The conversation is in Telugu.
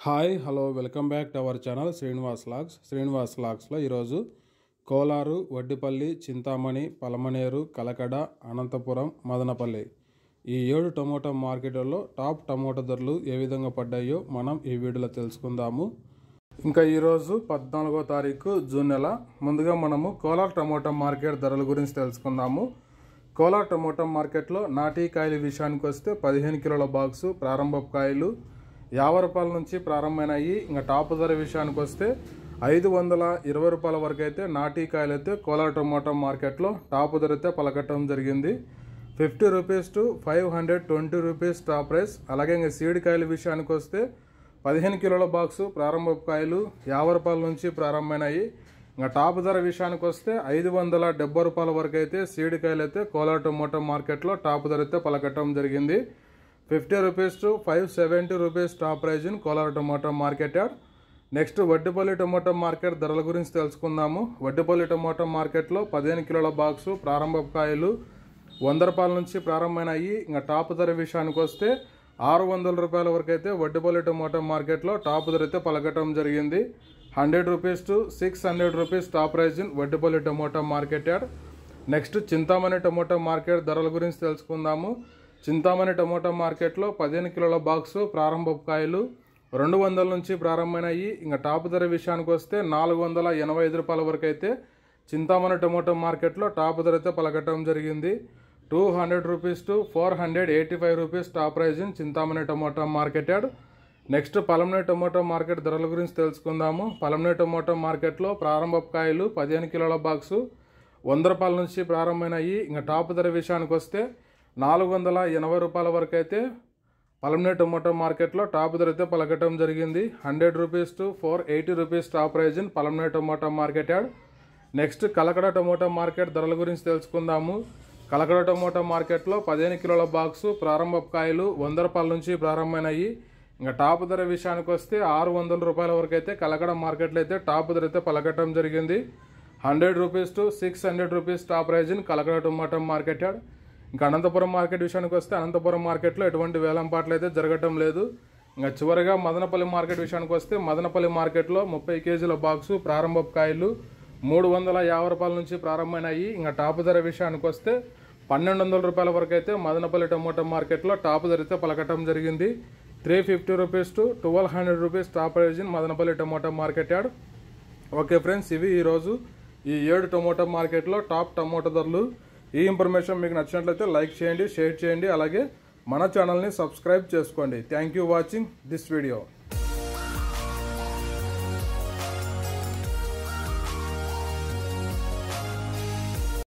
hi hello welcome back to our channel Srinivas vlogs Srinivas లాగ్స్లో ఈరోజు కోలారు వడ్డిపల్లి చింతామణి పలమనేరు కలకడ అనంతపురం మదనపల్లి ఈ ఏడు టమోటా మార్కెట్లలో టాప్ టమోటా ధరలు ఏ విధంగా పడ్డాయో మనం ఈ వీడియోలో తెలుసుకుందాము ఇంకా ఈరోజు పద్నాలుగో తారీఖు జూన్ నెల ముందుగా మనము కోలార్ టమోటా మార్కెట్ ధరల గురించి తెలుసుకుందాము కోలార్ టమోటా మార్కెట్లో నాటీ కాయల విషయానికి వస్తే పదిహేను కిలోల బాక్సు ప్రారంభపు కాయలు యాభై రూపాయల నుంచి ప్రారంభమైనాయి ఇంకా టాప్ ధర విషయానికి వస్తే ఐదు వందల ఇరవై రూపాయల వరకు అయితే నాటీ కాయలు అయితే కోలార్ టమోటా మార్కెట్లో టాప్ ధర అయితే పలకట్టడం జరిగింది fifty rupees to five hundred twenty rupees top price అలాగే ఇంకా సీడ్ కాయల విషయానికి వస్తే పదిహేను కిలోల బాక్సు ప్రారంభపు కాయలు యాభై రూపాయల నుంచి ప్రారంభమైనాయి ఇంకా టాప్ ధర విషయానికి వస్తే ఐదు వందల డెబ్బై రూపాయల వరకు అయితే సీడ్ కాయలు అయితే కోలార్ టమోటా మార్కెట్లో టాప్ ధర అయితే పలకట్టడం జరిగింది fifty rupees to five seventy rupees top price in Kolar tomato market yard next Vaddipalli tomato market ధరల గురించి తెలుసుకుందాము వడ్డిపల్లి టమోటా మార్కెట్లో పదిహేను కిలోల బాక్సు ప్రారంభపు కాయలు వంద రూపాయల నుంచి ప్రారంభమైనాయి ఇంకా టాప్ ధర విషయానికి వస్తే ఆరు వందల రూపాయల వరకు అయితే వడ్డిపల్లి టమోటా మార్కెట్లో టాప్ ధర అయితే పలకటం జరిగింది hundred rupees to six hundred rupees top price in Vaddipalli tomato market yard next Chintamani tomato market ధరల గురించి తెలుసుకుందాము చింతామణి టమోటా మార్కెట్లో పదిహేను కిలోల బాక్సు ప్రారంభపు కాయలు రెండు వందల నుంచి ప్రారంభమైనాయి ఇంకా టాప్ ధర విషయానికి వస్తే నాలుగు వందల ఎనభై ఐదు రూపాయల వరకు అయితే చింతామణి టమోటా మార్కెట్లో టాప్ ధర అయితే పలకటం జరిగింది two hundred rupees to four hundred eighty five rupees top price in Chintamani tomato market yard next Palamaner tomato market ధరల గురించి తెలుసుకుందాము పలమనే టమోటా మార్కెట్లో ప్రారంభపు కాయలు పదిహేను కిలోల బాక్సు వంద రూపాయల నుంచి ప్రారంభమైనాయి ఇంకా టాప్ ధర విషయానికి వస్తే నాలుగు వందల ఎనభై రూపాయల వరకు అయితే పలమనే టమోటా మార్కెట్లో టాప్ ధర అయితే పలకటం జరిగింది hundred rupees to four eighty rupees top price in Palamaner tomato market yard next Kalakada tomato market ధరల గురించి తెలుసుకుందాము కలకడ టమోటా మార్కెట్లో పదిహేను కిలోల బాక్సు ప్రారంభపు కాయలు వంద రూపాయల నుంచి ప్రారంభమైనాయి ఇంకా టాప్ ధర విషయానికి వస్తే ఆరు వందల రూపాయల వరకు అయితే కలకడ మార్కెట్లో అయితే టాప్ ధర అయితే పలకటం జరిగింది hundred rupees to six hundred rupees top price in Kalakada tomato market yard ఇంకా అనంతపురం మార్కెట్ విషయానికి వస్తే అనంతపురం మార్కెట్లో ఎటువంటి వేలంపాట్లు అయితే జరగటం లేదు ఇంకా చివరిగా మదనపల్లి మార్కెట్ విషయానికి వస్తే మదనపల్లి మార్కెట్లో ముప్పై కేజీల బాక్సు ప్రారంభపు కాయలు మూడు వందల యాభై రూపాయల నుంచి ప్రారంభమైనాయి ఇంకా టాప్ ధర విషయానికి వస్తే పన్నెండు వందల రూపాయల వరకు అయితే మదనపల్లి టమోటా మార్కెట్లో టాప్ ధర అయితే పలకటం జరిగింది three fifty rupees to twelve hundred rupees top price in Madanapalle tomato market yard okay friends ఇవి ఈరోజు ఈ ఏడు టమోటా మార్కెట్లో టాప్ టమోటా ధరలు ఈ ఇన్ఫర్మేషన్ మీకు నచ్చినట్లయితే లైక్ చేయండి షేర్ చేయండి అలాగే మన ఛానల్ని సబ్స్క్రైబ్ చేసుకోండి thank you watching this video